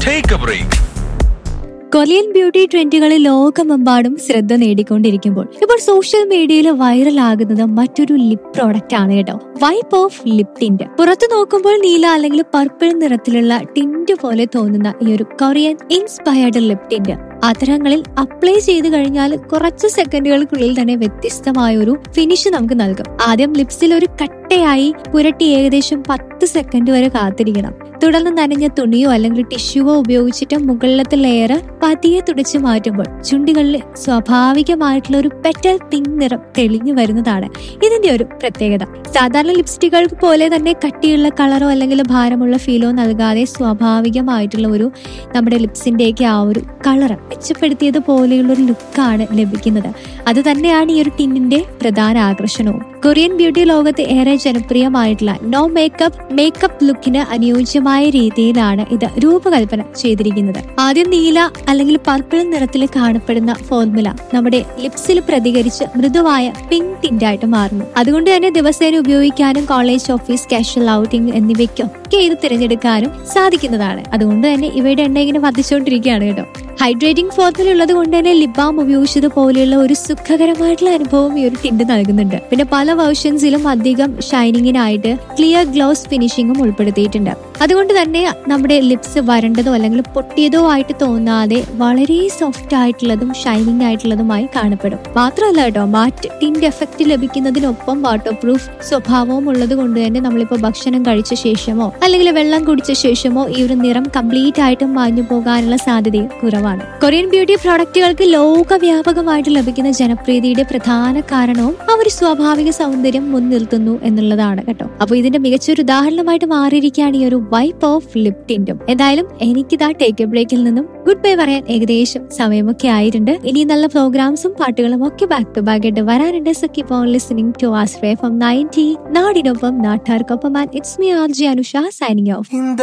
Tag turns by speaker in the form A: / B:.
A: Take a break.
B: Korean beauty ട്രെൻഡുകളിൽ ലോകമെമ്പാടും ശ്രദ്ധ നേടിക്കൊണ്ടിരിക്കുമ്പോൾ ഇപ്പോൾ സോഷ്യൽ മീഡിയയിൽ വൈറലാകുന്നത് മറ്റൊരു ലിപ് പ്രോഡക്റ്റ് ആണ് കേട്ടോ വൈപ്പ് ഓഫ് ലിപ് ടിന്റ് പുറത്തു നോക്കുമ്പോൾ നീല അല്ലെങ്കിൽ പർപ്പിൾ നിറത്തിലുള്ള ടിന്റ് പോലെ തോന്നുന്ന ഈ ഒരു കൊറിയൻ ഇൻസ്പയർഡ് ലിപ് ടിന്റ് അതരങ്ങളിൽ അപ്ലൈ ചെയ്ത് കഴിഞ്ഞാൽ കുറച്ച് സെക്കൻഡുകൾക്കുള്ളിൽ തന്നെ വ്യത്യസ്തമായ ഒരു ഫിനിഷ് നമുക്ക് നൽകും ആദ്യം ലിപ്സിൽ ഒരു കട്ടയായി പുരട്ടി ഏകദേശം പത്ത് സെക്കൻഡ് വരെ കാത്തിരിക്കണം തുടർന്ന് നനഞ്ഞ തുണിയോ അല്ലെങ്കിൽ ടിഷ്യൂവോ ഉപയോഗിച്ചിട്ട് മുകളിലത്തെ ലെയർ പതിയെ തുടച്ചു മാറ്റുമ്പോൾ ചുണ്ടുകളിൽ സ്വാഭാവികമായിട്ടുള്ള ഒരു പെറ്റൽ പിങ്ക് നിറം തെളിഞ്ഞു വരുന്നതാണ് ഇതിന്റെ ഒരു പ്രത്യേകത സാധാരണ ലിപ്സ്റ്റിക്കുകൾക്ക് പോലെ തന്നെ കട്ടിയുള്ള കളറോ അല്ലെങ്കിൽ ഭാരമുള്ള ഫീലോ നൽകാതെ സ്വാഭാവികമായിട്ടുള്ള ഒരു നമ്മുടെ ലിപ്സിന്റെയൊക്കെ ആ ഒരു കളർ മെച്ചപ്പെടുത്തിയത് പോലെയുള്ള ഒരു ലുക്കാണ് ലഭിക്കുന്നത് അത് തന്നെയാണ് ഈ ഒരു ടിന്നിന്റെ പ്രധാന ആകർഷണവും കൊറിയൻ ബ്യൂട്ടി ലോകത്ത് ഏറെ ജനപ്രിയമായിട്ടുള്ള നോ മേക്കപ്പ് മേക്കപ്പ് ലുക്കിന് അനുയോജ്യമായ രീതിയിലാണ് ഇത് രൂപകൽപ്പന ചെയ്തിരിക്കുന്നത് ആദ്യം നീല അല്ലെങ്കിൽ പർപ്പിൾ നിറത്തിൽ കാണപ്പെടുന്ന ഫോർമുല നമ്മുടെ ലിപ്സിൽ പ്രതികരിച്ച് മൃദുവായ പിങ്ക് ടിന്റായിട്ട് മാറുന്നു അതുകൊണ്ട് തന്നെ ദിവസേന ഉപയോഗിക്കാനും കോളേജ് ഓഫീസ് കാഷ്വൽ ഔട്ടിംഗ് എന്നിവയ്ക്കൊക്കെ ഇത് തിരഞ്ഞെടുക്കാനും സാധിക്കുന്നതാണ് അതുകൊണ്ട് തന്നെ ഇവയുടെ എണ്ണ ഇങ്ങനെ വർദ്ധിച്ചുകൊണ്ടിരിക്കുകയാണ് കേട്ടോ ഹൈഡ്രേറ്റിംഗ് ഫോർമുല ഉള്ളത് കൊണ്ട് തന്നെ ലിബാം ഉപയോഗിച്ചത് പോലെയുള്ള ഒരു സുഖകരമായിട്ടുള്ള അനുഭവം ഈ ഒരു ടിന്റ് നൽകുന്നുണ്ട് പിന്നെ പല വേർഷൻസിലും അധികം ഷൈനിങ്ങിനായിട്ട് ക്ലിയർ ഗ്ലോസ് ഫിനിഷിങ്ങും ഉൾപ്പെടുത്തിയിട്ടുണ്ട് അതുകൊണ്ട് തന്നെ നമ്മുടെ ലിപ്സ് വരണ്ടതോ അല്ലെങ്കിൽ പൊട്ടിയതോ ആയിട്ട് തോന്നാതെ വളരെ സോഫ്റ്റ് ആയിട്ടുള്ളതും ഷൈനിങ് ആയിട്ടുള്ളതുമായി കാണപ്പെടും മാത്രമല്ല കേട്ടോ മാറ്റ് ടിന്റ് എഫക്റ്റ് ലഭിക്കുന്നതിനൊപ്പം വാട്ടർ പ്രൂഫ് സ്വഭാവവും ഉള്ളത് കൊണ്ട് തന്നെ നമ്മളിപ്പോൾ ഭക്ഷണം കഴിച്ച ശേഷമോ അല്ലെങ്കിൽ വെള്ളം കുടിച്ച ശേഷമോ ഈ ഒരു നിറം കംപ്ലീറ്റ് ആയിട്ടും മാഞ്ഞു പോകാനുള്ള സാധ്യതയും കുറവാണ് കൊറിയൻ ബ്യൂട്ടി പ്രോഡക്റ്റുകൾക്ക് ലോകവ്യാപകമായിട്ട് ലഭിക്കുന്ന ജനപ്രീതിയുടെ പ്രധാന കാരണവും ആ ഒരു സ്വാഭാവിക സൗന്ദര്യം മുൻനിർത്തുന്നു എന്നുള്ളതാണ് കേട്ടോ അപ്പൊ ഇതിന്റെ മികച്ചൊരു ഉദാഹരണമായിട്ട് മാറിയിരിക്കുകയാണ് ഈ ഒരു വൈപ്പ് ഓഫ് ലിപ് ടിന്റും എന്തായാലും എനിക്കിതാ ടേക്ക് എ ബ്രേക്കിൽ നിന്നും ഗുഡ് ബൈ പറയാൻ ഏകദേശം സമയമൊക്കെ ആയിട്ടുണ്ട് ഇനി നല്ല പ്രോഗ്രാംസും പാട്ടുകളും ഒക്കെ ബാക്ക് ടു ബാക്ക് ആയിട്ട് വരാനുണ്ട് so keep on listening to ആസ്ട്രേ ഫ്രം നയൻറ്റി നാടിനൊപ്പം നാട്ടാർക്കൊപ്പം and it's me R J Anusha signing off
C: இந்த